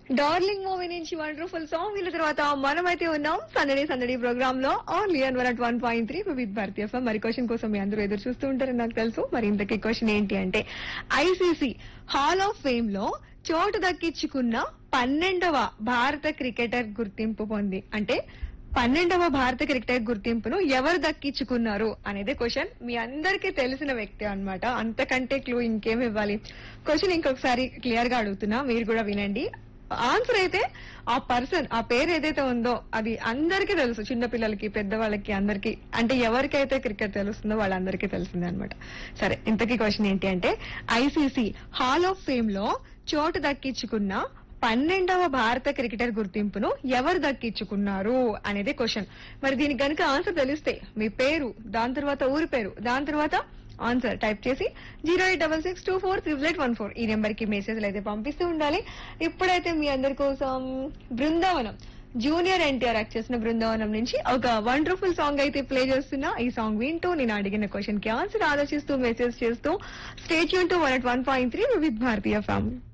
darling movie నుంచి wonderful song వీళ్ళ తర్వాత మనమైతే ఉన్నాం సందడి సందడి ప్రోగ్రామ్ లో only on one at one point three with Bharatiya FM మరి క్వశ్చన్ కోసం మీ అందరూ ఎదురు చూస్తూ ఉంటారని నాకు తెలుసు మరి ఇంతకీ క్వశ్చన్ ఏంటి అంటే ఐసీసీ హాల్ ఆఫ్ ఫేమ్ లో చోటు దక్కించుకున్న పన్నెండవ భారత క్రికెటర్ గుర్తింపు పొంది అంటే పన్నెండవ భారత క్రికెటర్ గుర్తింపును ఎవరు దక్కించుకున్నారు అనేది క్వశ్చన్ మీ అందరికీ తెలిసిన వ్యక్తి అన్నమాట అంతకంటే క్లూ ఇంకేం ఇవ్వాలి క్వశ్చన్ ఇంకొకసారి క్లియర్ గా అడుగుతున్నా మీరు కూడా వినండి ఆన్సర్ అయితే ఆ పర్సన్ ఆ పేరు ఏదైతే ఉందో అది అందరికీ తెలుసు చిన్న పిల్లలకి పెద్దవాళ్ళకి అందరికీ అంటే ఎవరికైతే క్రికెట్ తెలుస్తుందో వాళ్ళందరికీ తెలిసిందే అనమాట సరే ఇంతకీ క్వశ్చన్ ఏంటి అంటే ఐసీసీ హాల్ ఆఫ్ ఫేమ్ లో చోటు దక్కించుకున్న పన్నెండవ భారత క్రికెటర్ గుర్తింపును ఎవరు దక్కించుకున్నారు అనేది క్వశ్చన్ మరి దీనికి గనుక ఆన్సర్ తెలిస్తే మీ పేరు దాని తర్వాత ఊరి పేరు దాని తర్వాత ఆన్సర్ టైప్ చేసి zero eight double six two four triple eight one four ఈ నెంబర్ కి మెసేజ్లు అయితే పంపిస్తూ ఉండాలి ఇప్పుడైతే మీ అందరి కోసం బృందావనం జూనియర్ ఎన్టీఆర్ యాక్ట్ చేసిన బృందావనం నుంచి ఒక వండర్ఫుల్ సాంగ్ అయితే ప్లే చేస్తున్నా ఈ సాంగ్ వింటూ నేను అడిగిన క్వశ్చన్ కి ఆన్సర్ ఆలోచిస్తూ మెసేజ్ చేస్తూ స్టేట్ యూన్ to one at one point three with Bharatiya family